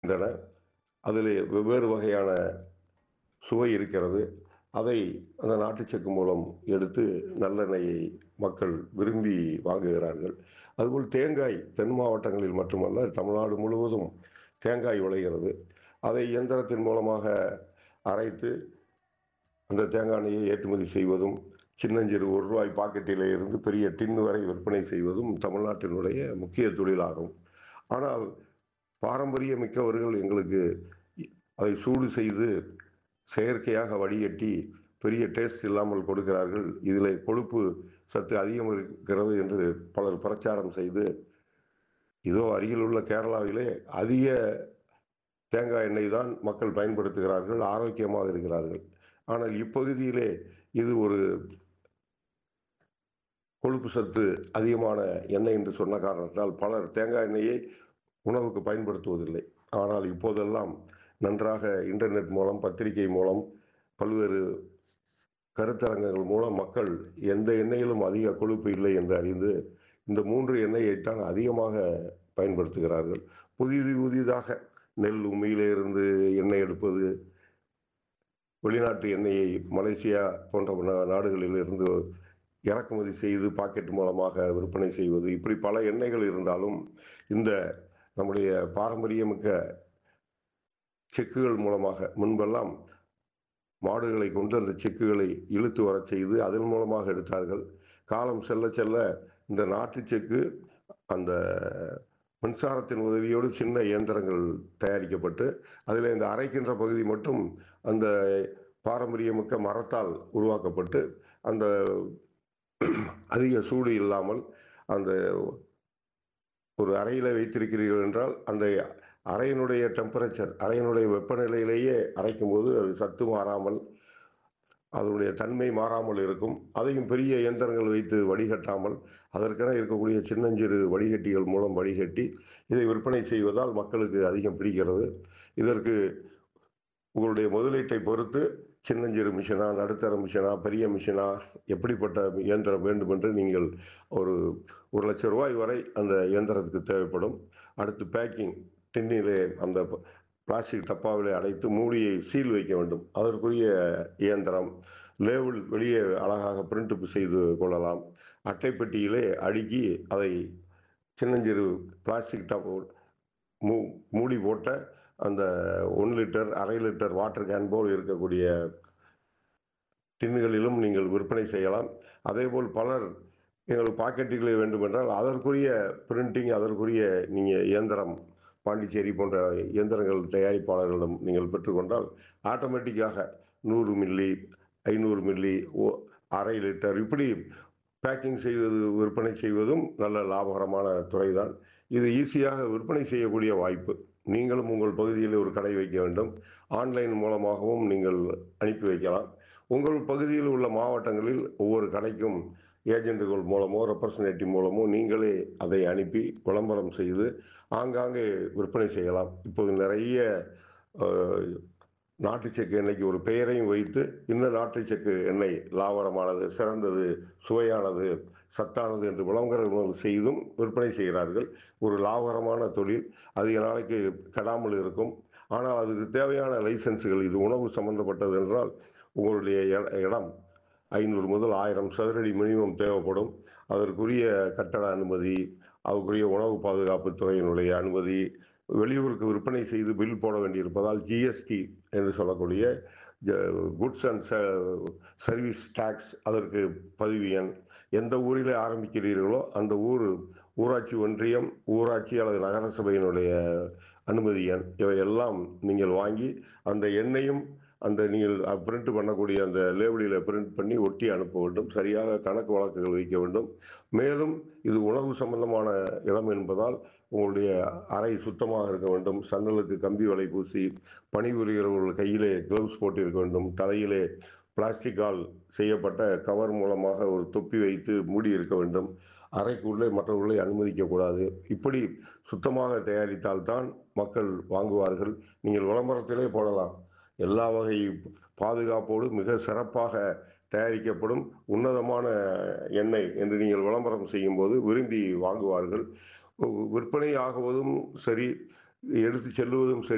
இருக்கின்றன அதிலே வெவ்வேறு வகையான சுவை இருக்கிறது அதை அந்த நாட்டுச் செக்கு மூலம் எடுத்து நல்லெண்ணெயை மக்கள் விரும்பி வாங்குகிறார்கள் அதுபோல் தேங்காய் தென் மாவட்டங்களில் மட்டுமல்ல தமிழ்நாடு முழுவதும் தேங்காய் விளைகிறது அதை இயந்திரத்தின் மூலமாக அரைத்து அந்த தேங்காய் எண்ணெயை ஏற்றுமதி செய்வதும் சின்னஞ்சிறு ஒரு ரூபாய் பாக்கெட்டிலே இருந்து பெரிய டின் வரை விற்பனை செய்வதும் தமிழ்நாட்டினுடைய முக்கிய தொழிலாகும் ஆனால் பாரம்பரிய மிக்கவர்கள் எங்களுக்கு அதை சூடு செய்து செயற்கையாக வடிகட்டி பெரிய டேஸ்ட் இல்லாமல் கொடுக்கிறார்கள் இதில் கொழுப்பு சத்து அதிகம் இருக்கிறது என்று பலர் பிரச்சாரம் செய்து இதோ அருகில் உள்ள கேரளாவிலே அதிக தேங்காய் எண்ணெய் தான் மக்கள் பயன்படுத்துகிறார்கள் ஆரோக்கியமாக இருக்கிறார்கள் ஆனால் இப்பகுதியிலே இது ஒரு கொழுப்பு சத்து அதிகமான எண்ணெய் என்று சொன்ன காரணத்தால் பலர் தேங்காய் எண்ணெயை உணவுக்கு பயன்படுத்துவதில்லை ஆனால் இப்போதெல்லாம் நன்றாக இன்டர்நெட் மூலம் பத்திரிகை மூலம் பல்வேறு கருத்தரங்கங்கள் மூலம் மக்கள் எந்த எண்ணெயிலும் அதிக கொழுப்பு இல்லை என்று அறிந்து இந்த மூன்று எண்ணெயைத்தான் அதிகமாக பயன்படுத்துகிறார்கள் புதிது புதிதாக நெல் உண்மையிலே இருந்து எண்ணெய் எடுப்பது வெளிநாட்டு எண்ணெயை மலேசியா போன்ற நாடுகளில் இருந்து இறக்குமதி செய்து பாக்கெட் மூலமாக விற்பனை செய்வது இப்படி பல எண்ணெய்கள் இருந்தாலும் இந்த நம்முடைய பாரம்பரியமிக்க செக்குகள் மூலமாக முன்பெல்லாம் மாடுகளை கொண்டு அந்த செக்குகளை இழுத்து வரச் செய்து அதன் மூலமாக எடுத்தார்கள் காலம் செல்ல செல்ல இந்த நாட்டு செக்கு அந்த மின்சாரத்தின் உதவியோடு சின்ன இயந்திரங்கள் தயாரிக்கப்பட்டு அதில் இந்த அரைக்கின்ற பகுதி மட்டும் அந்த பாரம்பரியமிக்க மரத்தால் உருவாக்கப்பட்டு அந்த அதிக சூடு இல்லாமல் அந்த ஒரு அறையில் வைத்திருக்கிறீர்கள் என்றால் அந்த அறையினுடைய டெம்பரேச்சர் அறையினுடைய வெப்பநிலையிலேயே அரைக்கும் போது அது சத்து மாறாமல் அதனுடைய தன்மை மாறாமல் இருக்கும் அதையும் பெரிய இயந்திரங்கள் வைத்து வடிகட்டாமல் அதற்கென இருக்கக்கூடிய சின்னஞ்சிறு வடிகட்டிகள் மூலம் வடிகட்டி இதை விற்பனை செய்வதால் மக்களுக்கு அதிகம் பிடிக்கிறது இதற்கு உங்களுடைய முதலீட்டை பொறுத்து சின்னஞ்சிறு மிஷினா நடுத்தர மிஷினா பெரிய மிஷினா எப்படிப்பட்ட இயந்திரம் வேண்டும் என்று நீங்கள் ஒரு ஒரு லட்சம் ரூபாய் வரை அந்த இயந்திரத்துக்கு தேவைப்படும் அடுத்து பேக்கிங் டின்னிலே அந்த பிளாஸ்டிக் டப்பாவிலே அடைத்து மூடியை சீல் வைக்க வேண்டும் அதற்குரிய இயந்திரம் லேபிள் வெளியே அழகாக பிரிண்ட் செய்து கொள்ளலாம் அட்டைப்பெட்டியிலே அடுக்கி அதை சின்னஞ்சிறு பிளாஸ்டிக் டப் மூ மூடி போட்ட அந்த ஒன் லிட்டர் அரை லிட்டர் வாட்டர் கேன் போல் இருக்கக்கூடிய டின்னுகளிலும் நீங்கள் விற்பனை செய்யலாம் அதேபோல் பலர் எங்களுக்கு பாக்கெட்டுகளை வேண்டுமென்றால் அதற்குரிய பிரிண்டிங் அதற்குரிய நீங்கள் இயந்திரம் பாண்டிச்சேரி போன்ற இயந்திரங்கள் தயாரிப்பாளர்களிடம் நீங்கள் பெற்றுக்கொண்டால் ஆட்டோமேட்டிக்காக நூறு மில்லி ஐநூறு மில்லி அரை லிட்டர் இப்படி பேக்கிங் செய்வது விற்பனை செய்வதும் நல்ல லாபகரமான துறைதான் இது ஈஸியாக விற்பனை செய்யக்கூடிய வாய்ப்பு நீங்களும் உங்கள் பகுதியில் ஒரு கடை வைக்க வேண்டும் ஆன்லைன் மூலமாகவும் நீங்கள் அனுப்பி வைக்கலாம் உங்கள் பகுதியில் உள்ள மாவட்டங்களில் ஒவ்வொரு கடைக்கும் ஏஜென்ட்டுகள் மூலமோ ரெப்ரசன்டேட்டிவ் மூலமோ நீங்களே அதை அனுப்பி விளம்பரம் செய்து ஆங்காங்கே விற்பனை செய்யலாம் இப்போது நிறைய நாட்டு செக்கு எண்ணெய்க்கு ஒரு பெயரையும் வைத்து இந்த நாட்டு செக்கு எண்ணெய் லாபகரமானது சிறந்தது சுவையானது சத்தானது என்று விளம்பரம் செய்தும் விற்பனை செய்கிறார்கள் ஒரு லாபகரமான தொழில் அதிக நாளைக்கு கெடாமல் இருக்கும் ஆனால் அதுக்கு தேவையான லைசன்ஸுகள் இது உணவு சம்பந்தப்பட்டது என்றால் உங்களுடைய இடம் ஐநூறு முதல் ஆயிரம் சதுரடி மினிமம் தேவைப்படும் அதற்குரிய கட்டட அனுமதி அதுக்குரிய உணவு பாதுகாப்பு துறையினுடைய அனுமதி வெளியூருக்கு விற்பனை செய்து பில் போட வேண்டியிருப்பதால் ஜிஎஸ்டி என்று சொல்லக்கூடிய குட்ஸ் அண்ட் சர்வீஸ் டேக்ஸ் அதற்கு பதிவு எண் எந்த ஊரில் ஆரம்பிக்கிறீர்களோ அந்த ஊர் ஊராட்சி ஒன்றியம் ஊராட்சி அல்லது நகரசபையினுடைய அனுமதி எண் இவையெல்லாம் நீங்கள் வாங்கி அந்த எண்ணையும் அந்த நீங்கள் பிரிண்ட் பண்ணக்கூடிய அந்த லேபிளில் பிரிண்ட் பண்ணி ஒட்டி அனுப்ப வேண்டும் சரியாக கணக்கு வழக்குகள் வைக்க வேண்டும் மேலும் இது உணவு சம்பந்தமான இடம் என்பதால் உங்களுடைய அறை சுத்தமாக இருக்க வேண்டும் சன்னலுக்கு கம்பி வலை பூசி பணிபுரிகிறவர்கள் கையிலே கிளவுஸ் போட்டு இருக்க வேண்டும் தலையிலே பிளாஸ்டிக்கால் செய்யப்பட்ட கவர் மூலமாக ஒரு தொப்பி வைத்து மூடி இருக்க வேண்டும் அறைக்குள்ளே மற்றவர்களை அனுமதிக்கக்கூடாது இப்படி சுத்தமாக தயாரித்தால்தான் மக்கள் வாங்குவார்கள் நீங்கள் விளம்பரத்திலே போடலாம் எல்லா வகை பாதுகாப்போடு மிக சிறப்பாக தயாரிக்கப்படும் உன்னதமான எண்ணெய் என்று நீங்கள் விளம்பரம் செய்யும்போது விரும்பி வாங்குவார்கள் விற்பனை ஆகுவதும் சரி எடுத்து செல்லுவதும் சரி